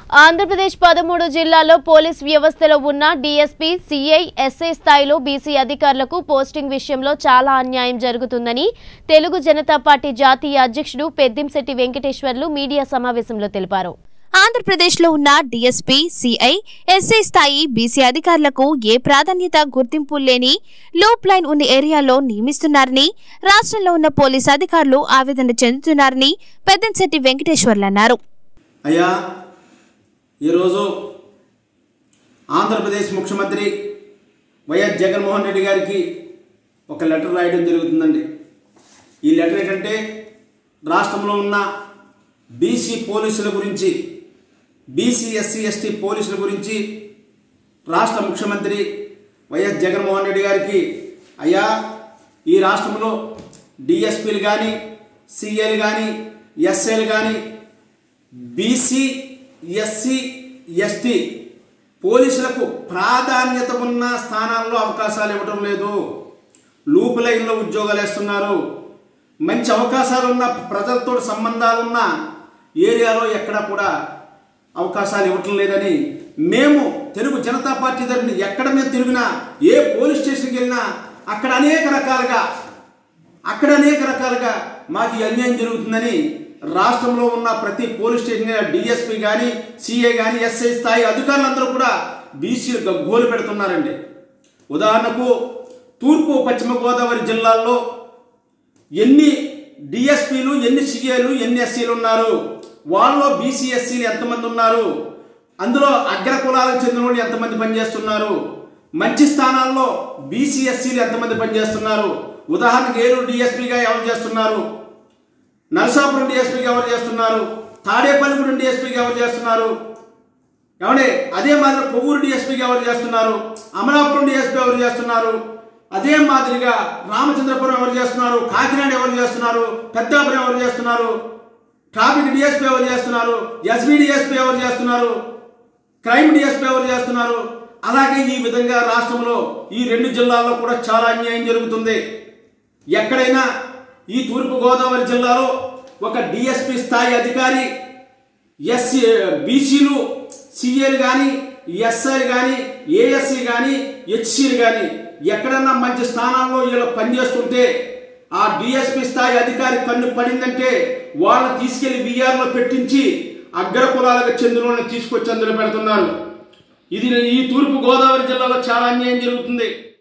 ఆంధ్రప్రదేశ్ పదమూడు జిల్లాల్లో పోలీస్ వ్యవస్థలో ఉన్న డీఎస్పీ సిఐ ఎస్ఐ స్థాయిలో బీసీ అధికారులకు పోస్టింగ్ విషయంలో చాలా అన్యాయం జరుగుతుందని తెలుగు జనతా పార్టీ జాతీయ అధ్యక్షుడు పెద్దింశెట్టి వెంకటేశ్వర్లు మీడియా సమావేశంలో తెలిపారు ఆంధ్రప్రదేశ్లో ఉన్న డీఎస్పీ సిఐ ఎస్ఐ స్థాయి బీసీ అధికారులకు ఏ ప్రాధాన్యత గుర్తింపు లేని లూప్ లైన్ ఉన్న ఏరియాలో నియమిస్తున్నారని రాష్ట్రంలో ఉన్న పోలీస్ అధికారులు ఆవేదన చెందుతున్నారని పెద్దంశెట్టి వెంకటేశ్వర్లు అన్నారు అయ్యా ఈరోజు ఆంధ్రప్రదేశ్ ముఖ్యమంత్రి వైఎస్ జగన్మోహన్ రెడ్డి గారికి ఒక లెటర్ రాయడం జరుగుతుందండి ఈ లెటర్ ఏంటంటే రాష్ట్రంలో ఉన్న బీసీ పోలీసుల గురించి బీసీ ఎస్సీ ఎస్టీ పోలీసుల గురించి రాష్ట్ర ముఖ్యమంత్రి వైఎస్ జగన్మోహన్ రెడ్డి గారికి అయ్యా ఈ రాష్ట్రంలో డిఎస్పీలు కానీ సిఏలు కానీ ఎస్ఏలు కానీ బీసీ ఎస్సీ ఎస్టీ పోలీసులకు ప్రాధాన్యత ఉన్న స్థానాల్లో అవకాశాలు ఇవ్వటం లేదు లూప్ లైన్లో ఉద్యోగాలు వేస్తున్నారు మంచి అవకాశాలు ఉన్న ప్రజలతో సంబంధాలున్న ఏరియాలో ఎక్కడ కూడా అవకాశాలు ఇవ్వటం లేదని మేము తెలుగు జనతా పార్టీ తరఫున ఎక్కడ మేము తిరిగినా ఏ పోలీస్ స్టేషన్కి వెళ్ళినా అక్కడ అనేక రకాలుగా అక్కడ అనేక రకాలుగా మాకు ఈ అన్యాయం జరుగుతుందని రాష్ట్రంలో ఉన్న ప్రతి పోలీస్ స్టేషన్ డిఎస్పీ కానీ సిఏ కానీ ఎస్ఐ స్థాయి అధికారులందరూ కూడా బీసీలు గగ్గోలు పెడుతున్నారండి ఉదాహరణకు తూర్పు పశ్చిమ గోదావరి జిల్లాల్లో ఎన్ని డిఎస్పీలు ఎన్ని సిఏలు ఎన్ని ఎస్సీలు ఉన్నారు వాళ్ళలో బీసీ ఎస్సీలు ఎంతమంది ఉన్నారు అందులో అగ్ర కులాలకు చెందిన వాళ్ళు ఎంతమంది పనిచేస్తున్నారు మంచి స్థానాల్లో బీసీ ఎస్సీలు ఎంతమంది పనిచేస్తున్నారు ఉదాహరణకు ఏలూరు డిఎస్పీగా ఎవరు చేస్తున్నారు నరసాపురం డిఎస్పీగా ఎవరు చేస్తున్నారు తాడేపల్లిగూడెం డిఎస్పీగా ఎవరు చేస్తున్నారు ఏమండి అదే మాదిరి కొవ్వూరు డిఎస్పీగా ఎవరు చేస్తున్నారు అమలాపురం డిఎస్పీ ఎవరు చేస్తున్నారు అదే మాదిరిగా రామచంద్రపురం ఎవరు చేస్తున్నారు కాకినాడ ఎవరు చేస్తున్నారు పెద్దాపురం ఎవరు చేస్తున్నారు ట్రాఫిక్ డిఎస్పీ ఎవరు చేస్తున్నారు ఎస్బీ డిఎస్పీ ఎవరు చేస్తున్నారు క్రైమ్ డిఎస్పీ ఎవరు చేస్తున్నారు అలాగే ఈ విధంగా రాష్ట్రంలో ఈ రెండు జిల్లాల్లో కూడా చాలా అన్యాయం జరుగుతుంది ఎక్కడైనా ఈ తూర్పు గోదావరి జిల్లాలో ఒక డిఎస్పి స్థాయి అధికారి ఎస్సీ బీసీలు సిఏలు కానీ ఎస్ఐలు కానీ ఏఎస్సీ కానీ హెచ్సీలు కానీ ఎక్కడన్నా మంచి స్థానాల్లో వీళ్ళు పనిచేస్తుంటే ఆ డిఎస్పి స్థాయి అధికారి కన్ను పడిందంటే వాళ్ళని తీసుకెళ్లి విఆర్లో పెట్టించి అగ్ర కులాలకు చెందిన వాళ్ళని తీసుకొచ్చి అందులో పెడుతున్నారు ఇది ఈ తూర్పు గోదావరి జిల్లాలో చాలా అన్యాయం జరుగుతుంది